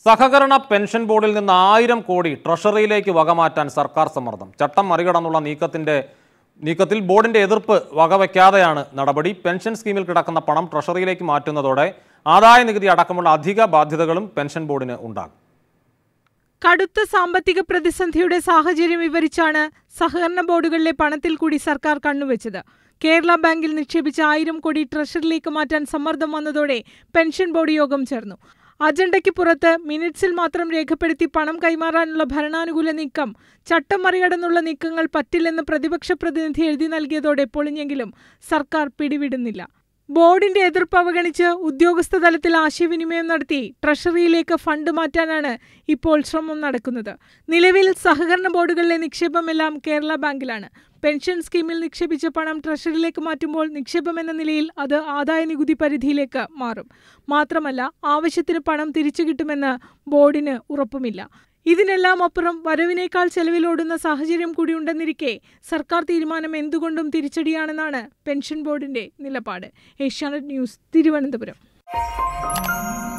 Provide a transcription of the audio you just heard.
സഹകരണ പെൻഷൻ ബോർഡിൽ നിന്ന് ആയിരം കോടി ട്രഷറിയിലേക്ക് വകമാറ്റാൻ സർക്കാർ സമ്മർദ്ദം ചട്ടം മറികടന്നുള്ള നീക്കത്തിന്റെ നീക്കത്തിൽ ബോർഡിന്റെ എതിർപ്പ് വകവയ്ക്കാതെയാണ് നടപടി പെൻഷൻ സ്കീമിൽ കിടക്കുന്ന പണം ട്രഷറിയിലേക്ക് മാറ്റുന്നതോടെ ആദായ നികുതി അടക്കമുള്ള അധിക ബാധ്യതകളും പെൻഷൻ ബോർഡിന് ഉണ്ടാകും കടുത്ത സാമ്പത്തിക പ്രതിസന്ധിയുടെ സാഹചര്യം വിവരിച്ചാണ് സഹകരണ ബോർഡുകളിലെ പണത്തിൽ കൂടി സർക്കാർ കണ്ണുവെച്ചത് കേരള ബാങ്കിൽ നിക്ഷേപിച്ച ആയിരം കോടി ട്രഷറിയിലേക്ക് മാറ്റാൻ സമ്മർദ്ദം വന്നതോടെ പെൻഷൻ ബോർഡ് യോഗം ചേർന്നു അജണ്ടയ്ക്ക് പുറത്ത് മിനിറ്റ്സിൽ മാത്രം രേഖപ്പെടുത്തി പണം കൈമാറാനുള്ള ഭരണാനുകൂല നീക്കം ചട്ടം മറികടന്നുള്ള നീക്കങ്ങൾ പറ്റില്ലെന്ന് പ്രതിപക്ഷ പ്രതിനിധി എഴുതി നൽകിയതോടെ പൊളിഞ്ഞെങ്കിലും സർക്കാർ പിടിവിടുന്നില്ല ബോർഡിന്റെ എതിർപ്പ് അവഗണിച്ച് ഉദ്യോഗസ്ഥ തലത്തിൽ ആശയവിനിമയം നടത്തി ട്രഷറിയിലേക്ക് ഫണ്ട് മാറ്റാനാണ് ഇപ്പോൾ ശ്രമം നടക്കുന്നത് നിലവിൽ സഹകരണ ബോർഡുകളിലെ നിക്ഷേപമെല്ലാം കേരള ബാങ്കിലാണ് പെൻഷൻ സ്കീമിൽ നിക്ഷേപിച്ച പണം ട്രഷറിയിലേക്ക് മാറ്റുമ്പോൾ നിക്ഷേപം എന്ന നിലയിൽ അത് ആദായ നികുതി പരിധിയിലേക്ക് മാറും മാത്രമല്ല ആവശ്യത്തിന് പണം തിരിച്ചു കിട്ടുമെന്ന് ബോർഡിന് ഉറപ്പുമില്ല ഇതിനെല്ലാം അപ്പുറം വരവിനേക്കാൾ ചെലവിലോടുന്ന സാഹചര്യം കൂടിയുണ്ടെന്നിരിക്കെ സർക്കാർ തീരുമാനം എന്തുകൊണ്ടും തിരിച്ചടിയാണെന്നാണ് പെൻഷൻ ബോർഡിന്റെ നിലപാട് ഏഷ്യാനെറ്റ് ന്യൂസ് തിരുവനന്തപുരം